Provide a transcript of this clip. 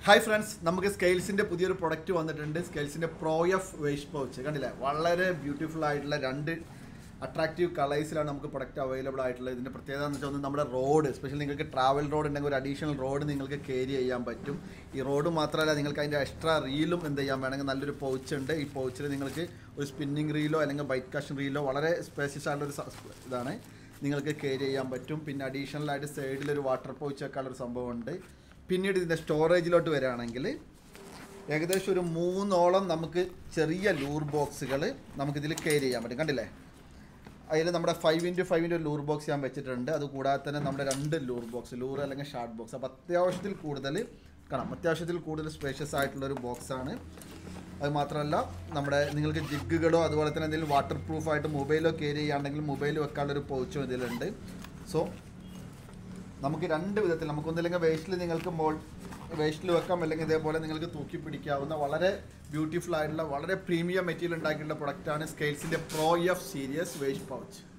hi friends നമുക്ക് സ്കെയിൽസിന്റെ പുതിയൊരു product വന്നിട്ടുണ്ട് സ്കെയിൽസിന്റെ പ്രോ എഫ് വേസ്റ്റ് പൗച്ച് കണ്ടില്ലേ വളരെ ബ്യൂട്ടിഫുൾ ആയിട്ടുള്ള രണ്ട് അട്രാക്റ്റീവ് കളേഴ്സിലാണ് നമുക്ക് പ്രൊഡക്റ്റ് അവൈലബിൾ ആയിട്ടുള്ളത് ഇതിന്റെ പ്രത്യേകത എന്ന് വെച്ചാൽ ഒന്ന് നമ്മുടെ റോഡ് സ്പെഷ്യൽ നിങ്ങൾക്ക് ട്രാവൽ റോഡ് ഉണ്ടെങ്കിൽ ഒരു അഡീഷണൽ റോഡ് നിങ്ങൾക്ക് ക്യാരി ചെയ്യാൻ പറ്റും ഈ റോഡ് മാത്രമല്ല നിങ്ങൾക്ക് അതിൻ്റെ എക്സ്ട്രാ റീലും എന്ത് ചെയ്യാൻ വേണമെങ്കിൽ നല്ലൊരു പൗച്ച് ഉണ്ട് ഈ പൗച്ചിൽ നിങ്ങൾക്ക് ഒരു സ്പിന്നിങ് റീലോ അല്ലെങ്കിൽ ബൈറ്റ് കഷൻ റീലോ വളരെ സ്പേഷ്യസ് ആയിട്ടുള്ളൊരു സ- ഇതാണ് നിങ്ങൾക്ക് ക്യാരി ചെയ്യാൻ പറ്റും പിന്നെ അഡീഷണൽ ആയിട്ട് സൈഡിൽ ഒരു വാട്ടർ പൗച്ച് വെക്കാനുള്ളൊരു സംഭവം ഉണ്ട് പിന്നീട് ഇതിൻ്റെ സ്റ്റോറേജിലോട്ട് വരികയാണെങ്കിൽ ഏകദേശം ഒരു മൂന്നോളം നമുക്ക് ചെറിയ ലൂർ ബോക്സുകൾ നമുക്കിതിൽ ക്യാരി ചെയ്യാൻ പറ്റും കണ്ടില്ലേ അതിൽ നമ്മുടെ ഫൈവ് ഇൻറ്റു ഫൈവിൻ്റെ ഒരു ലൂർ ബോക്സ് ഞാൻ വെച്ചിട്ടുണ്ട് അത് കൂടാതെ തന്നെ നമ്മുടെ രണ്ട് ലൂർ ബോക്സ് ലൂർ അല്ലെങ്കിൽ ഷാർട്ട് ബോക്സ് അപ്പോൾ അത്യാവശ്യത്തിൽ കൂടുതൽ കാണാം അത്യാവശ്യത്തിൽ കൂടുതൽ സ്പേഷ്യസ് ആയിട്ടുള്ളൊരു ബോക്സാണ് അത് മാത്രമല്ല നമ്മുടെ നിങ്ങൾക്ക് ജിഗുകളോ അതുപോലെ തന്നെ എന്തെങ്കിലും വാട്ടർ പ്രൂഫ് ആയിട്ട് മൊബൈലോ കയറി ചെയ്യുകയാണെങ്കിൽ മൊബൈൽ വെക്കാനുള്ളൊരു പൗച്ചും ഇതിലുണ്ട് സോ നമുക്ക് രണ്ട് വിധത്തിൽ നമുക്കൊന്നില്ലെങ്കിൽ വേസ്റ്റിൽ നിങ്ങൾക്ക് മോൾ വേസ്റ്റിൽ വെക്കാം അല്ലെങ്കിൽ ഇതേപോലെ നിങ്ങൾക്ക് തൂക്കി പിടിക്കാവുന്ന വളരെ ബ്യൂട്ടിഫുൾ ആയിട്ടുള്ള വളരെ പ്രീമിയം മെറ്റീരിയൽ ഉണ്ടാക്കിയിട്ടുള്ള പ്രൊഡക്റ്റാണ് സ്കെയിൽസിൻ്റെ pro F series waist pouch